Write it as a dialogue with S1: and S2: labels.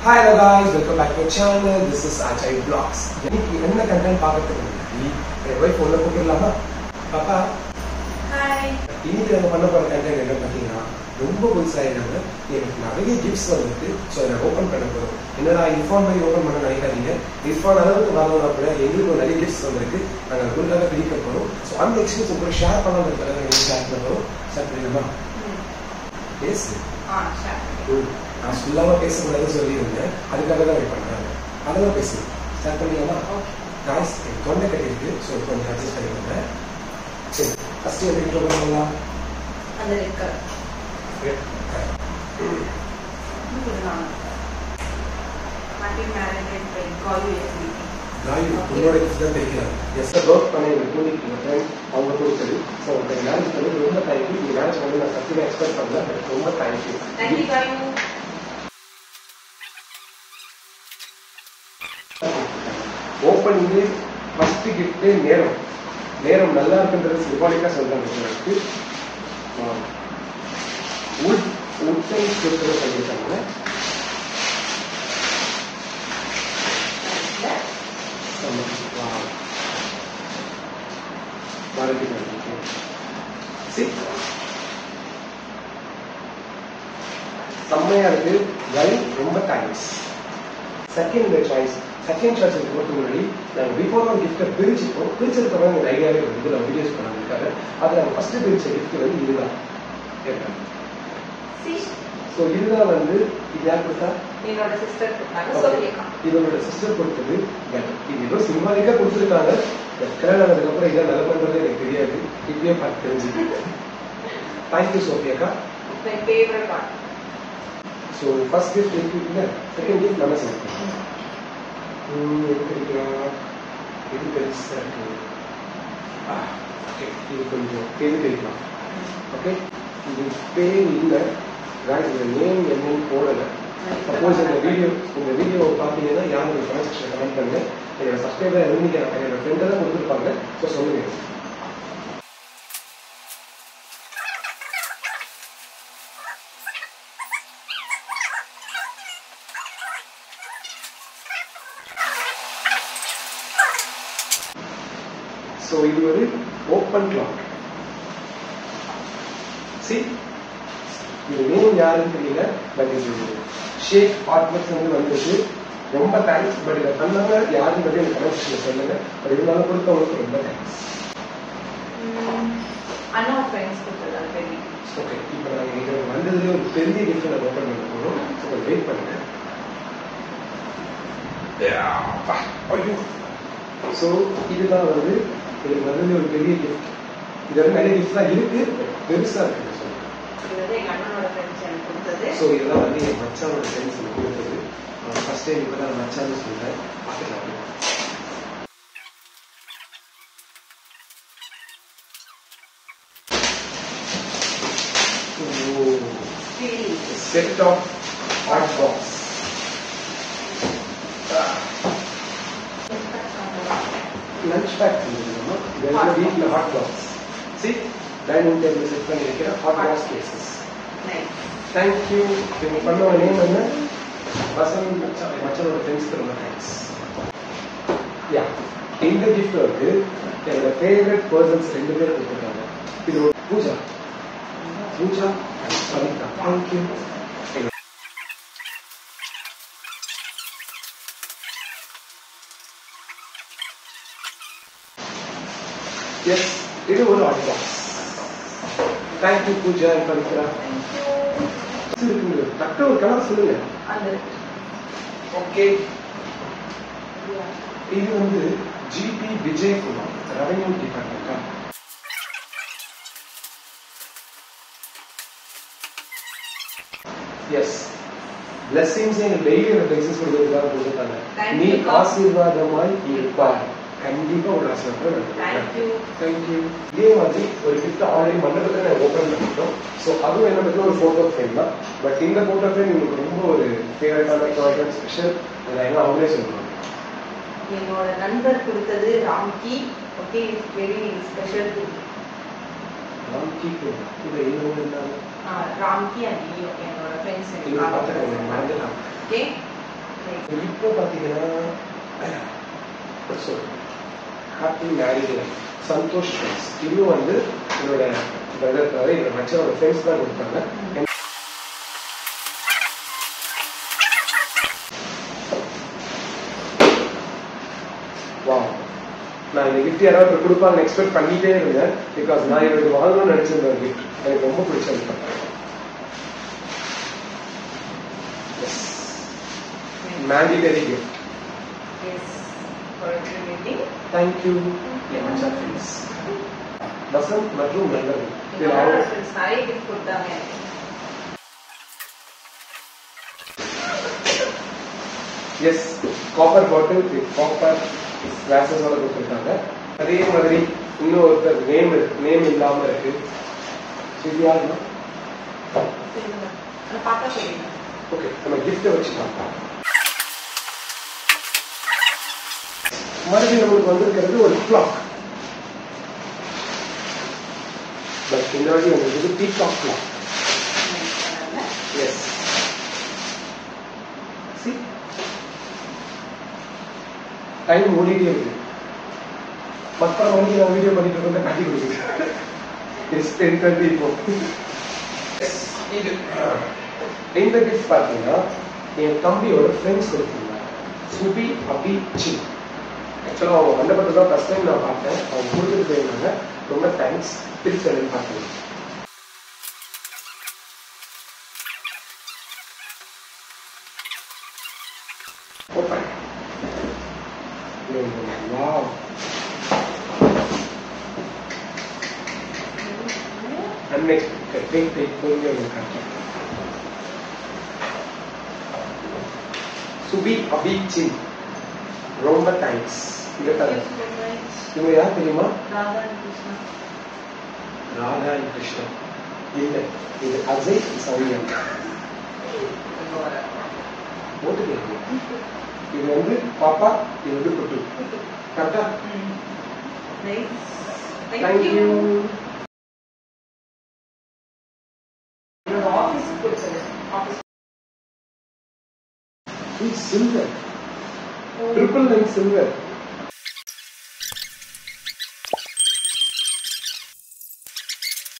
S1: Hi hello guys welcome back to channel this is Ajay vlogs இன்னைக்கு என்ன content பார்க்கறதுக்கு முன்னாடி என் ஒய்ஃப் ஒன்று கூப்பிடலாமா பாப்பா
S2: ஹாய்
S1: இன்னைக்கு நம்ம பண்ண போற கண்டென்ட் என்ன பார்த்தீங்கன்னா ரொம்ப புதுசாக என்னன்னா எனக்கு நிறைய கிஃப்ட்ஸ் வந்துருக்கு ஸோ அதை ஓப்பன் பண்ண போகிறோம் என்னடா இன்ஃபார்ம் பண்ணி ஓப்பன் பண்ண நினைக்காதீங்க இன்ஃபார்ம் அளவுக்கு வரணும்னா கூட எங்களுக்கு நிறைய கிஃப்ட்ஸ் வந்திருக்கு நாங்கள் உங்களுக்காக பிரிக்க போகிறோம் ஸோ அந்த எக்ஸ்பீரியன்ஸ் உங்களுக்கு ஷேர் பண்ணாமல் இருக்கிறத நீங்கள் ஷேர் பண்ண போகிறோம் ஷேர் பண்ணிடலாமா பேசு
S2: ஆ ஷார்
S1: ம். நான் சொல்லாம பேசக்கூடாதுன்னு சொல்லியிருந்தேன் அதுக்காக தான் வெயிட் பண்ணுறாங்க அதெல்லாம் பேசு ஸ்டார்ட் பண்ணிடலாமா
S2: ஓகே
S1: காய்ஸ் எனக்கு தொண்டை கட்டியிருக்கு ஸோ கொஞ்சம் அட்ஜஸ்ட் பண்ணிக்கோங்க சரி ஃபஸ்ட்டு எந்த வீட்டில் பண்ணலாம்
S2: அந்த red colour happy marriage day call you every
S1: guy உன்னோட கிஃப்ட் தான் தெரியாது எஸ் ஒர்க் பண்ணி எனக்கு கூட்டிட்டு ஃப்ரெண்ட் அவங்க கொடுத்தது ஸோ உங்களுக்கு மேரேஜ் பண்ணி ரொம்ப தேங்க்யூ இந்த மேரேஜ் வந்து நான் சத்தியமாக எக்ஸ்பெக்ட் பண்ணல பட் ரொம்ப தேங்க்யூ
S2: தேங்க் யூ காய்
S1: ஓப்பனிங்கு ஃபர்ஸ்ட் கிஃப்ட் நேரம் நேரம் நல்லா இருக்குன்றது சிம்பாலிக்கா சொல்றாங்க உங்களுக்கு உட் உட்டை கொடுத்துட சொல்லியிருக்காங்க ஆமா. Wow. பாரதி பாரதி. See? செம்மையா இருக்கு வெல் ரொம்ப thanks second choice second choice போகிறதுக்கு முன்னாடி நாங்கள் பிஃபோர் ஒரு கிஃப்ட்டை பிரிச்சுப்போம் பிரிச்சதுக்கு அப்புறம் எங்கள் ஐடியாவே வந்து இதில் வீடியோஸ் பண்ணாங்க அது நாங்கள் ஃபர்ஸ்ட் பிரிச்ச கிஃப்ட் வந்து இதுதான் ஸோ இதுதான் வந்து இது யார் கொடுத்தா
S2: என்னோட சிஸ்டர் கொடுத்தாங்க சொல்லியிருக்கான்
S1: இவங்களோட சிஸ்டர் கொடுத்தது that. இது ஏதோ சிம்பாலிக்கா கொடுத்துருக்காங்க பட் கல்யாணம் ஆனதுக்கப்புறம் இதான் நல்ல பண்றது எனக்கு தெரியாது இப்பயே பார்த்து தெரிஞ்சு தேங்க்யூ சோஃபியாக்கா
S2: my favourite one
S1: so first gift இருக்கு செகண்ட் கிஃப்ட் நம்ம செலக்ட் பண்ணலாம் ம், எது கிடைக்கலாம் எது பெருசா இருக்கு ஓகே இது கொஞ்சம் எது கிடைக்கலாம் ஓகே இது பேர் இல்லை guys, இந்த நேம் என்னன்னு போடல சப்போஸ் இந்த வீடியோ இந்த வீடியோ பார்த்தீங்கன்னா யாரும் ஒரு கமெண்ட் செக்ஷன் கமெண்ட் பண்ணுங்க என்னோட சப்ஸ்கிரைபர் இருந்தீங்க என்னோட ஃப்ரெண்டை தான் கொடுத்துருப்பாங்க ஸோ சொல்லுங்க ஸோ இது ஒரு ஓப்பன் கிளாக் சி இது நேம் யாருன்னு தெரியல பட் இது ஷேக் ஆர்ட்மெண்ட்ஸ் வந்து வந்தது ரொம்ப தேங்க்ஸ் பட் இதை பண்ணவங்க யாருன்னு பற்றி எனக்கு கமெண்ட் சொல்லுங்க பட் இருந்தாலும் கொடுத்தவங்களுக்கு ரொம்ப தேங்க்ஸ்
S2: அண்ணா ஃப்ரெண்ட்ஸ் கொடுத்தது பெரிய
S1: ஓகே இப்போ நாங்கள் இது வந்ததுலேயே ஒரு பெரிய கிஃப்ட் நான் ஓப்பன் பண்ண போகிறோம் ஸோ கொஞ்சம் வெயிட் பண்ணுங்க அப்பா, ஐயோ ஸோ இதுதான் வந்து எனக்கு வந்தது ஒரு பெரிய கிஃப்ட் இது வந்து நிறைய கிஃப்ட்லாம் இருக்கு பெருசாக இருக்கு ஸோ
S2: இது வந்து எங்க அண்ணனோட ஃப்ரெண்ட்ஸ் எனக்கு கொடுத்தது
S1: ஸோ இதெல்லாம் வந்து என் மச்சானோட ஃப்ரெண்ட்ஸ் எனக்கு கொடுத்தது ஃபர்ஸ்ட் டைம் இப்போ தான் மச்சான்னு சொல்றேன் பார்த்துக்கலாம்
S2: Really.
S1: Set of hot box lunch pack பண்ணிருக்கோம் இது வந்து வீட்டில் hot box see dining table set பண்ணி வைக்கிற hot box cases
S2: Nice.
S1: Thank you இவங்க பண்ண நேம் என்ன வசந்த் மச்சான் மச்சானோட ஃப்ரெண்ட்ஸ்க்கு ரொம்ப தேங்க்ஸ் யா இந்த கிஃப்ட் வந்து என்னோட ஃபேவரட் பர்சன்ஸ் ரெண்டு பேர் கொடுத்துருக்காங்க இது ஒரு Pooja Pooja and Savitha thank you yes இது ஒரு hot box thank you Pooja and Pavithra
S2: Thank you.
S1: இருக்குங்க டக்கு ஒரு கலர் சொல்லுங்க
S2: அந்த
S1: ஓகே இது வந்து G P Vijayakumar revenue department yes blessings எங்க டெய்லி ஒரு பிளஸிங்ஸ் கொடுக்கறதுக்காக கொடுத்துருக்காங்க
S2: Thank
S1: நீ
S2: you, God.
S1: ஆசீர்வாதமாய் இருப்பாய் கண்டிப்பா ஒரு ஆசீர்வாதம்
S2: Thank you.
S1: தேங்க்யூ இதே மாதிரி ஒரு கிஃப்ட் ஆல்ரெடி மண்டபத்தில் நான் ஓப்பன் பண்ணிட்டோம் ஸோ அதுவும் என்ன பற்றின ஒரு ஃபோட்டோ ஃப்ரேம் தான் பட் இந்த ஃபோட்டோ ஃப்ரேம் எனக்கு ரொம்ப ஒரு ஃபேவரட்டான ப்ராடக்ட் ஸ்பெஷல் அதை என்ன அவங்களே சொல்லுவாங்க
S2: என்னோட நண்பர் கொடுத்தது Ramki okay it's very special to
S1: நான் கீப்போம் இதை இன்னொன்று இருந்தாலும்
S2: ராம்கி அண்ட் லியோ என்னோட ஃப்ரெண்ட்ஸ்
S1: இன்னும் பார்த்துக்கோங்க மறந்துடலாம்
S2: ஓகே
S1: இப்போ பார்த்தீங்கன்னா ஹாப்பி மேரேஜ் சந்தோஷ் ஃப்ரெண்ட்ஸ் இதுவும் வந்து என்னோட பிரதர் தவிர என்னோட மச்சனோட ஃப்ரெண்ட்ஸ் தான் கொடுத்தாங்க வா நான் இந்த கிஃப்ட் யாராவது கொடுப்பாங்கன்னு எக்ஸ்பெக்ட் பண்ணிட்டே இருந்தேன் பிகாஸ் நான் எனக்கு வாங்கணும்னு நினைச்சிருந்த ஒரு கிஃப்ட் எனக்கு ரொம்ப பிடிச்சிருக்கு mandatory gift
S2: Yes. For meeting.
S1: Thank you என் மச்சா ஃப்ரெண்ட்ஸ் வசந்த் மற்றும் நல்லது இதில்
S2: என்னோட
S1: அவங்க
S2: friends நிறைய gift கொடுத்தாங்க எனக்கு.
S1: Yes copper bottle with copper கிளாஸஸோட கொடுத்துருக்காங்க அதே மாதிரி இன்னும் ஒருத்தர் நேம் நேம் இல்லாம இருக்கு So இது யாருன்னா
S2: சொல்லுங்க. அதை பார்த்தா தெரியும்.
S1: ஓகே நம்ம கிஃப்ட்டை வச்சு பார்க்கலாம் மறுபடியும் நம்மளுக்கு வந்திருக்கிறது ஒரு கிளாக் பட் இந்த வாட்டி வந்திருக்கிறது பீகாக் கிளாக்
S2: சொன்னாங்க.
S1: எஸ் சி டைம் ஓடிட்டே இருக்கு பத்தரை மணிக்கு நான் வீடியோ பண்ணிட்டு இருக்கேன் காட்டி கொடுக்குது எஸ் டென் தேர்ட்டி இப்போ Yes, இது இந்த கிஃப்ட் பார்த்தீங்கன்னா என் தம்பியோட ஃப்ரெண்ட்ஸ் கொடுத்துருந்தாங்க சுபி அபி சின் ஆக்சுவலாக அவங்க மண்டபத்தை தான் ஃபர்ஸ்ட் டைம் நான் பார்த்தேன் அவங்க கொடுத்துட்டு போயிருந்தாங்க ரொம்ப தேங்க்ஸ் திருச்சி பார்த்தேன் Open. Wow. Unexpected. Take, take, பொறுமையா உங்களுக்கு காட்டுறேன். சுபி அபிச்சின் ரொம்ப தேங்க்ஸ் இங்க தரேன்
S2: Thank you so much.
S1: இவங்க யார் தெரியுமா
S2: ராதா and கிருஷ்ணா.
S1: ராதா and கிருஷ்ணன் இல்ல இது அஜய் சௌரியம்
S2: இங்க வர.
S1: ஓட்டு இது வந்து பாப்பா இது வந்து குட்டு கரெக்டா
S2: ம். Nice. Thank
S1: thank you
S2: you. என்னோட ஆபீஸ் கொடுத்தது office
S1: silver triple nine silver